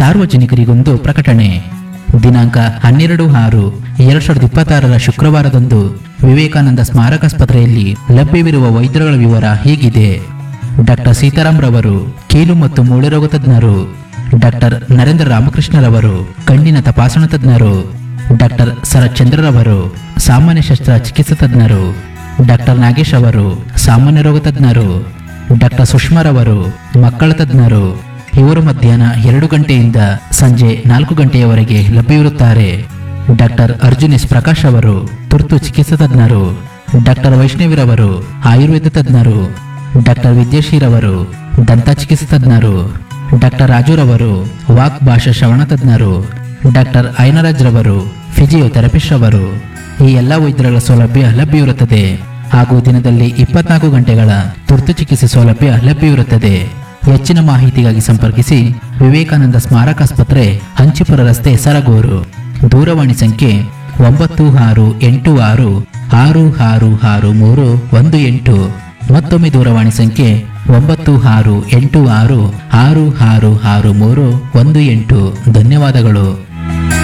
ಸಾರ್ವಜನಿಕರಿಗೊಂದು ಪ್ರಕಟಣೆ ದಿನಾಂಕ ಹನ್ನೆರಡು ಆರು ಎರಡ್ ಸಾವಿರದ ಇಪ್ಪತ್ತಾರರ ಶುಕ್ರವಾರದಂದು ವಿವೇಕಾನಂದ ಸ್ಮಾರಕಾಸ್ಪತ್ರೆಯಲ್ಲಿ ಲಭ್ಯವಿರುವ ವೈದ್ಯರುಗಳ ವಿವರ ಹೀಗಿದೆ ಡಾಕ್ಟರ್ ಸೀತಾರಾಮ್ ರವರು ಕೀಲು ಮತ್ತು ಮೂಳೆ ರೋಗ ತಜ್ಞರು ಡಾಕ್ಟರ್ ನರೇಂದ್ರ ರಾಮಕೃಷ್ಣರವರು ಕಣ್ಣಿನ ತಪಾಸಣಾ ತಜ್ಞರು ಡಾಕ್ಟರ್ ಶರತ್ಚಂದ್ರರವರು ಸಾಮಾನ್ಯ ಶಸ್ತ್ರ ಚಿಕಿತ್ಸಾ ತಜ್ಞರು ಡಾಕ್ಟರ್ ನಾಗೇಶ್ ಅವರು ಸಾಮಾನ್ಯ ರೋಗ ತಜ್ಞರು ಡಾಕ್ಟರ್ ಸುಷ್ಮಾರವರು ಮಕ್ಕಳ ತಜ್ಞರು ಇವರು ಮಧ್ಯಾಹ್ನ ಎರಡು ಗಂಟೆಯಿಂದ ಸಂಜೆ ನಾಲ್ಕು ಗಂಟೆಯವರೆಗೆ ಲಭ್ಯವಿರುತ್ತಾರೆ ಡಾಕ್ಟರ್ ಅರ್ಜುನ್ ಎಸ್ ಪ್ರಕಾಶ್ ಅವರು ತುರ್ತು ಚಿಕಿತ್ಸಾ ತಜ್ಞರು ಡಾಕ್ಟರ್ ವೈಷ್ಣವಿರವರು ಆಯುರ್ವೇದ ತಜ್ಞರು ಡಾಕ್ಟರ್ ವಿದ್ಯಾಶೀರವರು ದಂತ ಚಿಕಿತ್ಸಾ ತಜ್ಞರು ಡಾಕ್ಟರ್ ರಾಜುರವರು ವಾಕ್ ಭಾಷಾ ಶ್ರವಣ ತಜ್ಞರು ಡಾಕ್ಟರ್ ಐನರಾಜ್ ರವರು ಫಿಸಿಯೋಥೆರಪಿಸ್ಟ್ ರವರು ಈ ಎಲ್ಲ ವೈದ್ಯರುಗಳ ಸೌಲಭ್ಯ ಲಭ್ಯವಿರುತ್ತದೆ ಹಾಗೂ ದಿನದಲ್ಲಿ ಇಪ್ಪತ್ನಾಲ್ಕು ಗಂಟೆಗಳ ತುರ್ತು ಚಿಕಿತ್ಸೆ ಸೌಲಭ್ಯ ಲಭ್ಯವಿರುತ್ತದೆ ಹೆಚ್ಚಿನ ಮಾಹಿತಿಗಾಗಿ ಸಂಪರ್ಕಿಸಿ ವಿವೇಕಾನಂದ ಸ್ಮಾರಕಾಸ್ಪತ್ರೆ ಹಂಚಿಪುರ ರಸ್ತೆ ಸರಗೂರು ದೂರವಾಣಿ ಸಂಖ್ಯೆ ಒಂಬತ್ತು ಆರು ಎಂಟು ಆರು ಆರು ಆರು ಆರು ಮೂರು ಒಂದು ಎಂಟು ಮತ್ತೊಮ್ಮೆ ದೂರವಾಣಿ ಸಂಖ್ಯೆ ಒಂಬತ್ತು ಆರು ಎಂಟು ಆರು ಆರು ಆರು ಆರು ಮೂರು ಒಂದು ಎಂಟು ಧನ್ಯವಾದಗಳು